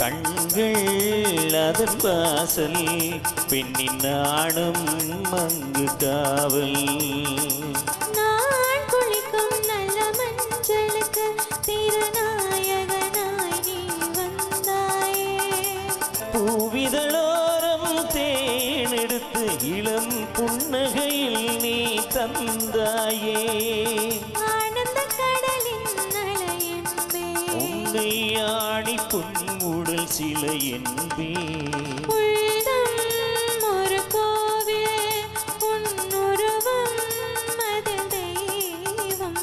கண்கள் அதன் வாசல் பெண்ணின் நாணம் அங்கு காவல் நான் குளிக்கும் நல்ல மஞ்சளுக்கு திருநாயகனாய் நீ வந்தாயே பூவிதழோரம் தேனெடுத்து இளம் புன்னகையில் நீ தந்தாயே ஆனந்த கடலின் அலையன்பே உன்னை ஆணி பொன்முடல் சில என்பே உள்ளம் ஒரு கோவில் உன்னுருவம் அதில் தெய்வம்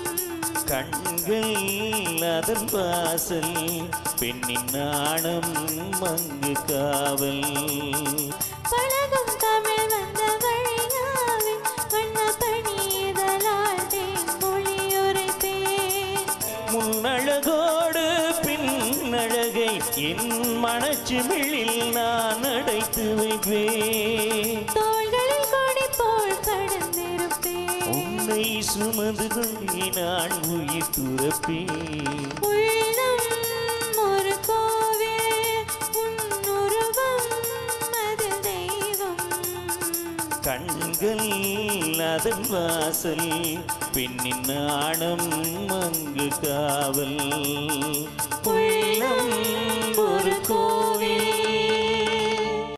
கண்கள் அதன் வாசல் பெண்ணின் நாணம் அங்கு காவல் பழகும் தமிழ் வந்த வழியாவில் வண்ண பணியதலால் தேன்மொழி உரைப்பேன் முன்னழகோடு பின்னழகை என் மனச்சுமிழில் நான் அடைத்து வைப்பேன் தோள்களில் கொடி போல் கடந்திருப்பேன் உன்னை சுமந்து கொண்டே நான் உயிர் துறப்பேன் உள்ளம் ஒரு கோவில் உன்னுருவம் அதில் தெய்வம் கண்கள் அதன் வாசல் பெண்ணின் நாணம் அங்கு காவல் உள்ளம் ஒரு கோவில்